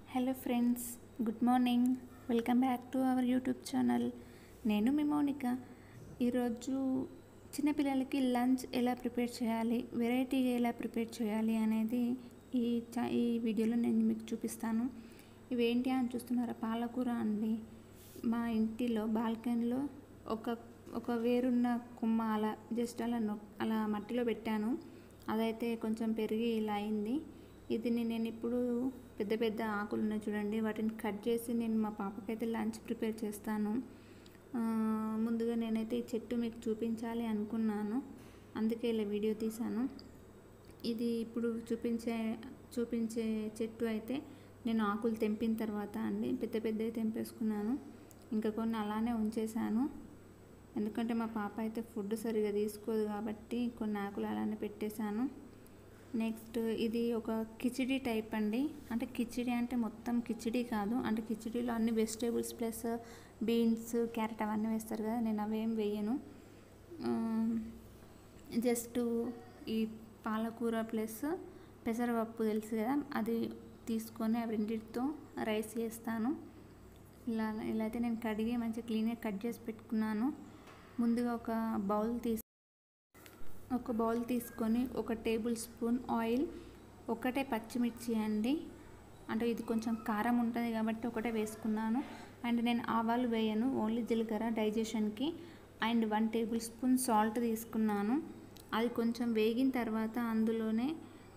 hello friends good morning welcome back to our YouTube channel నేను మీ మౌనిక ఈరోజు చిన్నపిల్లలకి లంచ్ ఎలా ప్రిపేర్ చేయాలి వెరైటీగా ఎలా ప్రిపేర్ చేయాలి అనేది ఈ చా ఈ వీడియోలో నేను మీకు చూపిస్తాను ఇవేంటి అని చూస్తున్నారా పాలకూర అండి మా ఇంటిలో బాల్కనీలో ఒక ఒక వేరున్న కొమ్మ అలా జస్ట్ అలా నొ అలా మట్టిలో పెట్టాను అదైతే కొంచెం పెరిగి ఇలా అయింది ఇది నేను ఇప్పుడు పెద్ద పెద్ద ఆకులు ఉన్నాయి చూడండి వాటిని కట్ చేసి నేను మా పాపకైతే లంచ్ ప్రిపేర్ చేస్తాను ఆ, ముందుగా నేనైతే ఈ చెట్టు మీకు చూపించాలి అనుకున్నాను అందుకే ఇలా వీడియో తీశాను ఇది ఇప్పుడు చూపించే చూపించే చెట్టు అయితే నేను ఆకులు తెంపిన తర్వాత అండి పెద్ద పెద్దవి తెంపేసుకున్నాను ఇంకా కొన్ని అలానే ఉంచేశాను ఎందుకంటే మా పాప అయితే ఫుడ్ సరిగా తీసుకోదు కాబట్టి కొన్ని ఆకులు అలానే పెట్టేశాను నెక్స్ట్ ఇది ఒక కిచిడి టైప్ అండి అంటే కిచిడి అంటే మొత్తం కిచిడి కాదు అంటే కిచిడిలో అన్ని వెజిటేబుల్స్ ప్లస్ బీన్స్ క్యారెట్ అవన్నీ వేస్తారు కదా నేను అవేం వేయను జస్ట్ ఈ పాలకూర ప్లస్ పెసరపప్పు తెలుసు కదా అది తీసుకొని అవి రెండింటితో రైస్ చేస్తాను ఇలా ఇలా అయితే నేను కడిగి మంచిగా క్లీన్గా కట్ చేసి పెట్టుకున్నాను ముందుగా ఒక బౌల్ తీసి ఒక బౌల్ తీసుకొని ఒక టేబుల్ స్పూన్ ఆయిల్ ఒకటే పచ్చిమిర్చి అండి అంటే ఇది కొంచెం కారం ఉంటుంది కాబట్టి ఒకటే వేసుకున్నాను అండ్ నేను ఆవాలు వేయను ఓన్లీ జీలకర్ర డైజెషన్కి and one tablespoon salt తీసుకున్నాను అది కొంచెం వేగిన తర్వాత అందులోనే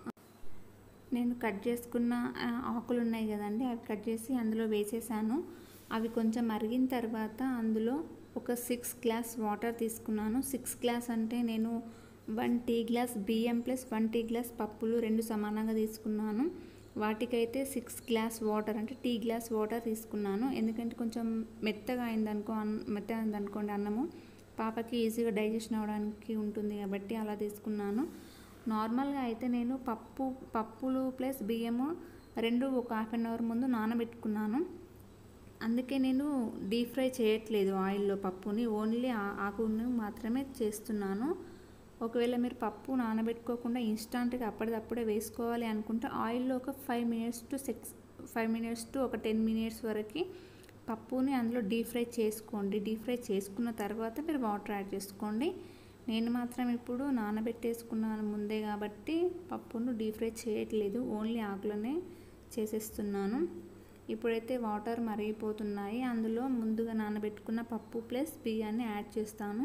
నేను కట్ చేసుకున్న ఆ, ఆకులు ఉన్నాయి కదండి అవి కట్ చేసి అందులో వేసేసాను అవి కొంచెం మరిగిన తర్వాత అందులో ఒక సిక్స్ గ్లాస్ వాటర్ తీసుకున్నాను సిక్స్ గ్లాస్ అంటే నేను వన్ టీ గ్లాస్ బియ్యం ప్లస్ వన్ టీ గ్లాస్ పప్పులు రెండు సమానంగా తీసుకున్నాను వాటికైతే సిక్స్ గ్లాస్ వాటర్ అంటే టీ గ్లాస్ వాటర్ తీసుకున్నాను ఎందుకంటే కొంచెం మెత్తగా అయిందనుకో అన్ మెత్తగా అయిందనుకోండి అన్నము పాపకి ఈజీగా డైజెషన్ అవ్వడానికి ఉంటుంది కాబట్టి అలా తీసుకున్నాను నార్మల్గా అయితే నేను పప్పు పప్పులు ప్లస్ బియ్యము రెండు ఒక హాఫ్ అన్ అవర్ ముందు నానబెట్టుకున్నాను అందుకే నేను డీప్ ఫ్రై చేయట్లేదు ఆయిల్లో పప్పుని ఓన్లీ ఆ- ఆకును మాత్రమే చేస్తున్నాను ఒకవేళ మీరు పప్పు నానబెట్టుకోకుండా ఇన్స్టాంట్గా అప్పటిదప్పుడే వేసుకోవాలి అనుకుంటే ఆయిల్లో ఒక five minutes to six five minutes to ఒక టెన్ మినిట్స్ వరకు పప్పుని అందులో డీప్ ఫ్రై చేసుకోండి డీప్ ఫ్రై చేసుకున్న తర్వాత మీరు వాటర్ యాడ్ చేసుకోండి నేను మాత్రం ఇప్పుడు నానబెట్టేసుకున్నాను ముందే కాబట్టి పప్పును డీప్ ఫ్రై చేయట్లేదు ఓన్లీ ఆకులనే చేసేస్తున్నాను ఇప్పుడైతే వాటర్ మరిగిపోతున్నాయి అందులో ముందుగా నానబెట్టుకున్న పప్పు ప్లస్ బియ్యాన్ని యాడ్ చేస్తాను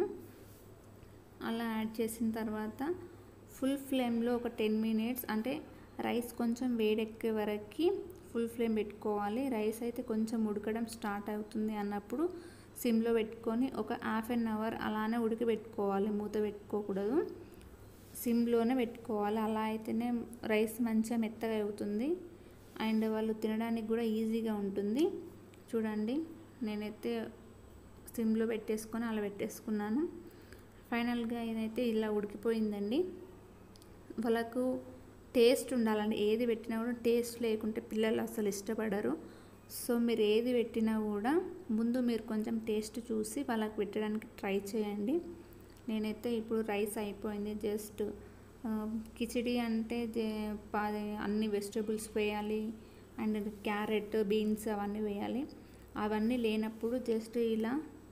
అలా యాడ్ చేసిన తర్వాత ఫుల్ ఫ్లేమ్లో ఒక టెన్ మినిట్స్ అంటే రైస్ కొంచెం వేడెక్కే వరకు ఫుల్ ఫ్లేమ్ పెట్టుకోవాలి రైస్ అయితే కొంచెం ఉడకడం స్టార్ట్ అవుతుంది అన్నప్పుడు సిమ్లో పెట్టుకొని ఒక హాఫ్ అన్ అవర్ అలానే ఉడకబెట్టుకోవాలి మూత పెట్టుకోకూడదు సిమ్లోనే పెట్టుకోవాలి అలా అయితేనే రైస్ మంచిగా మెత్తగా అవుతుంది అండ్ వాళ్ళు తినడానికి కూడా ఈజీగా ఉంటుంది చూడండి నేనైతే సిమ్లో పెట్టేసుకొని అలా పెట్టేసుకున్నాను ఫైనల్గా ఇదైతే ఇలా ఉడికిపోయిందండి వాళ్ళకు టేస్ట్ ఉండాలండి ఏది పెట్టినా కూడా టేస్ట్ లేకుంటే పిల్లలు అసలు ఇష్టపడరు సో మీరు ఏది పెట్టినా కూడా ముందు మీరు కొంచెం టేస్ట్ చూసి వాళ్ళకి పెట్టడానికి ట్రై చేయండి నేనైతే ఇప్పుడు రైస్ అయిపోయింది జస్ట్ ఆ, కిచిడి అంటే జే- పా- అన్ని వెజిటేబుల్స్ వేయాలి అండ్ క్యారెట్ బీన్స్ అవన్నీ వేయాలి అవన్నీ లేనప్పుడు జస్ట్ ఇలా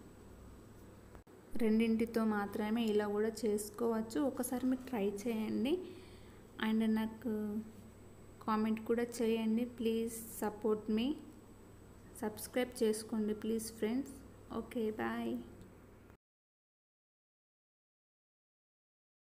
రెండింటితో మాత్రమే ఇలా కూడా చేసుకోవచ్చు ఒకసారి మీరు ట్రై చేయండి అండ్ నాకు కామెంట్ కూడా చేయండి ప్లీజ్ సపోర్ట్ మీ సబ్స్క్రైబ్ చేసుకోండి ప్లీజ్ ఫ్రెండ్స్ ఓకే బాయ్